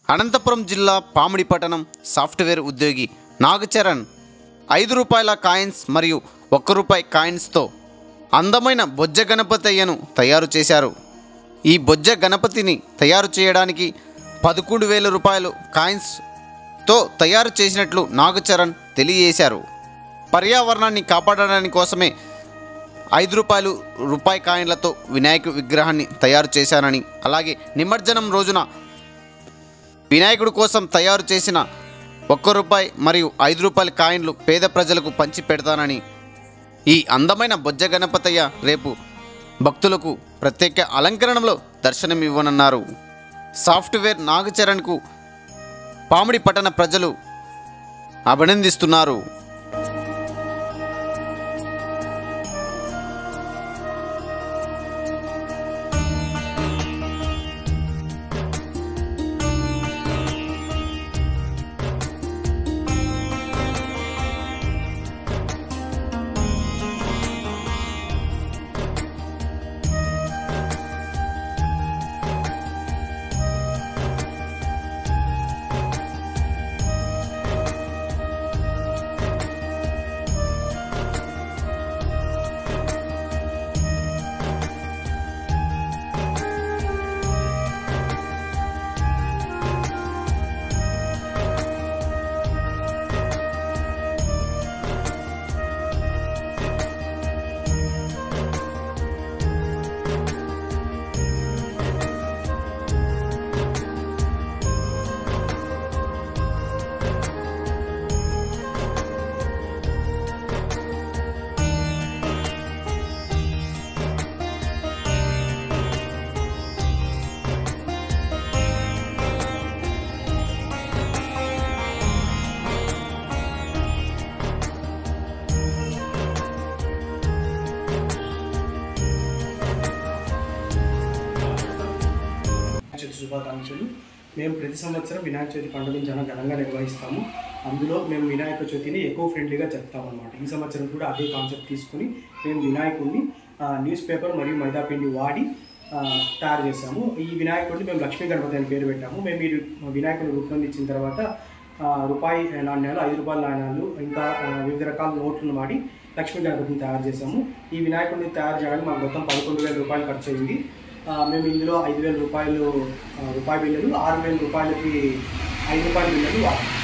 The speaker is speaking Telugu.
అనంతపురం జిల్లా పామిడి పట్టణం సాఫ్ట్వేర్ ఉద్యోగి నాగచరణ్ ఐదు రూపాయల కాయిన్స్ మరియు ఒక్క రూపాయి కాయిన్స్తో అందమైన బొజ్జ గణపతయ్యను తయారు చేశారు ఈ బొజ్జ గణపతిని తయారు చేయడానికి పదకొండు వేల రూపాయలు కాయిన్స్తో తయారు చేసినట్లు నాగచరణ్ తెలియజేశారు పర్యావరణాన్ని కాపాడడానికి కోసమే ఐదు రూపాయలు రూపాయి కాయిన్లతో వినాయక విగ్రహాన్ని తయారు చేశానని అలాగే నిమజ్జనం రోజున వినాయకుడి కోసం తయారు చేసిన ఒక్క రూపాయి మరియు ఐదు రూపాయల కాయిన్లు పేద ప్రజలకు పంచి పెడతానని ఈ అందమైన బొజ్జ గణపతయ్య రేపు భక్తులకు ప్రత్యేక అలంకరణలో దర్శనమివ్వనున్నారు సాఫ్ట్వేర్ నాగచరణ్కు పామిడి పట్టణ ప్రజలు అభినందిస్తున్నారు వినాయక చవితి శుభాకాంక్షలు మేము ప్రతి సంవత్సరం వినాయక చవితి పండుగను చాలా ఘనంగా నిర్వహిస్తాము అందులో మేము వినాయక చవితిని ఎకో ఫ్రెండ్లీగా చెప్తాము అనమాట ఈ సంవత్సరం కూడా అదే కాన్సెప్ట్ తీసుకుని మేము వినాయకుడిని ఆ, న్యూస్ పేపర్ మరియు మైదాపిండి వాడి ఆ, తయారు చేస్తాము ఈ వినాయకుడిని మేము లక్ష్మీ గణపతి అని పేరు పెట్టాము మేము ఈ వినాయకుడిని రూపొందించిన తర్వాత ఆ, రూపాయి నాణ్యాలు ఐదు రూపాయల నాణ్యాలు ఇంకా ఆ, వివిధ రకాల నోట్లను వాడి లక్ష్మీ గణపతిని తయారు చేసాము ఈ వినాయకుడిని తయారు చేయడానికి మాకు మొత్తం పదకొండు వేల రూపాయలు ఖర్చు అయింది ఆ, మేము ఇందులో ఐదు వేల రూపాయలు ఆ, రూపాయి బిల్లులు ఆరు వేల రూపాయలకి ఐదు రూపాయల బిల్లులు వాడాము